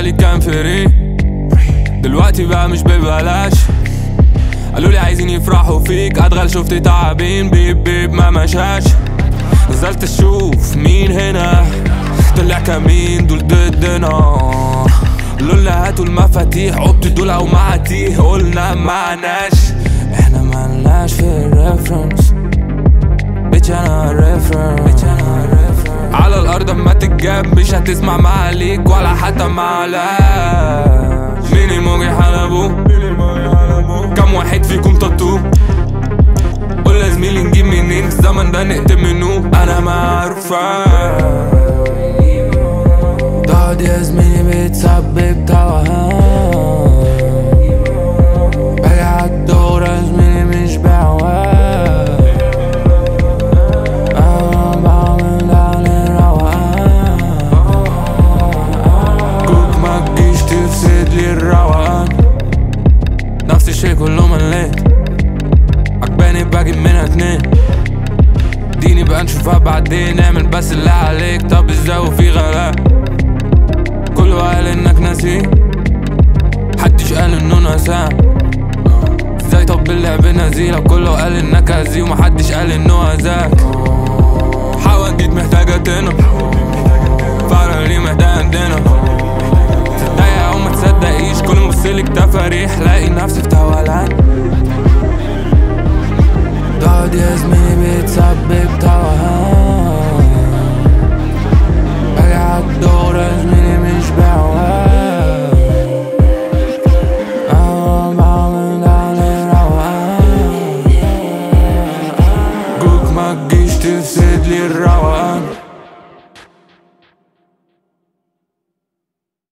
عليك كان فري دلوقتي بقى مش ببلاش قالوا لي عايزين يفرحوا فيك ادغل شفت تعابين بيب بيب ما مشاش نزلت اشوف مين هنا طلع كمين دول ضدنا لولا هاتوا المفاتيح قبت دول او معتيه قلنا معناش احنا ملناش في الريفرنس بيتش انا ريفرنس على الارض اما تتجاب مش هتسمع معاليك ولا حتى معلاش مين الموجي حلبه كم واحد فيكم تاتو قول يا زميلي نجيب منين الزمن ده نقتل منه انا ما عارفه تقعد يا زميلي بتسبب توهان باجي عالدور يا زميلي مش بعوان أنا بعمل على روقان كوك ما تجيش تفسد لي الروقان نفس الشي كله مليت عجباني بجيب منها اتنين ديني بقى نشوفها بعدين اعمل بس اللي عليك طب ازاي وفي غلاء كله قال انك ناسي محدش قال انه نساه ازاي طب اللعب نزيلة كله قال انك هزي ومحدش قال انه هزاك حاول جديد محتاجة تنم فعلا ليه محتاج عندنا تصدقي او ما تصدقيش كل مبصلك تفاريح لاقي نفسي في توهان تقعد يا زميلي بتسبب توهان باجي عالدور يا زميلي مش بعوان أنا بعمل على روقان جوك ما تجيش تفسد لي الروقان